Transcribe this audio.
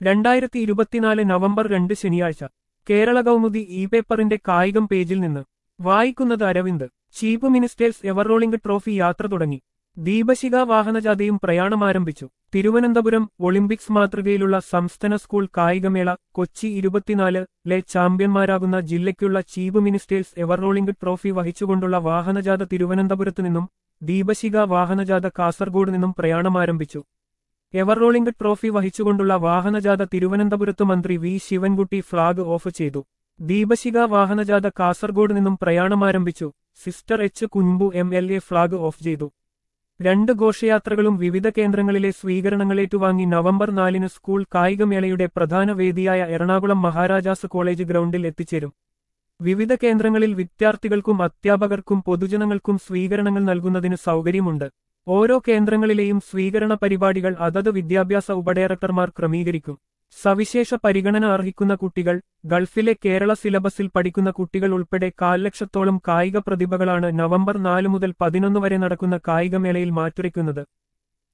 രണ്ടായിരത്തി ഇരുപത്തിനാല് നവംബർ രണ്ട് ശനിയാഴ്ച കേരള കൗമുദി ഇ പേപ്പറിന്റെ കായികം പേജിൽ നിന്ന് വായിക്കുന്നത് Aravind chief ministers ever rolling trophy യാത്ര തുടങ്ങി ദീപശിഖ വാഹനജാഥയും പ്രയാണമാരംഭിച്ചു തിരുവനന്തപുരം ഒളിമ്പിക്സ് മാതൃകയിലുള്ള സംസ്ഥാന സ്കൂൾ കായികമേള കൊച്ചി ഇരുപത്തിനാല് ലെ ചാമ്പ്യന്മാരാകുന്ന ജില്ലയ്ക്കുള്ള ചീഫ് മിനിസ്റ്റേഴ്സ് എവർറോളിംഗ് ട്രോഫി വഹിച്ചുകൊണ്ടുള്ള വാഹനജാഥ തിരുവനന്തപുരത്ത് നിന്നും ദീപശിഖ വാഹനജാഥ കാസർഗോഡ് നിന്നും പ്രയാണമാരംഭിച്ചു എവർറോളിംഗ് ട്രോഫി വഹിച്ചുകൊണ്ടുള്ള വാഹനജാഥ തിരുവനന്തപുരത്ത് മന്ത്രി വി ശിവൻകുട്ടി ഫ്ളാഗ് ഓഫ് ചെയ്തു ദീപശിഖ വാഹനജാഥ കാസർഗോഡ് നിന്നും പ്രയാണമാരംഭിച്ചു സിസ്റ്റർ H Kunhambu M L A flag off ചെയ്തു രണ്ട് ഘോഷയാത്രകളും വിവിധ കേന്ദ്രങ്ങളിലെ സ്വീകരണങ്ങളേറ്റുവാങ്ങി നവംബർ നാലിന് സ്കൂൾ കായികമേളയുടെ പ്രധാന വേദിയായ എറണാകുളം മഹാരാജാസ് കോളേജ് ഗ്രൗണ്ടിൽ എത്തിച്ചേരും വിവിധ കേന്ദ്രങ്ങളിൽ വിദ്യാർത്ഥികൾക്കും അധ്യാപകർക്കും പൊതുജനങ്ങൾക്കും സ്വീകരണങ്ങൾ നൽകുന്നതിന് സൗകര്യമുണ്ട് ഓരോ കേന്ദ്രങ്ങളിലെയും സ്വീകരണ പരിപാടികൾ അതത് വിദ്യാഭ്യാസ ഉപഡയറക്ടർമാർ ക്രമീകരിക്കും സവിശേഷ പരിഗണന അർഹിക്കുന്ന കുട്ടികൾ ഗൾഫിലെ കേരള സിലബസിൽ പഠിക്കുന്ന കുട്ടികൾ ഉൾപ്പെടെ കാൽ ലക്ഷത്തോളം കായിക പ്രതിഭകളാണ് നവംബർ നാല് മുതൽ പതിനൊന്ന് വരെ നടക്കുന്ന കായികമേളയിൽ മാറ്റുരയ്ക്കുന്നത്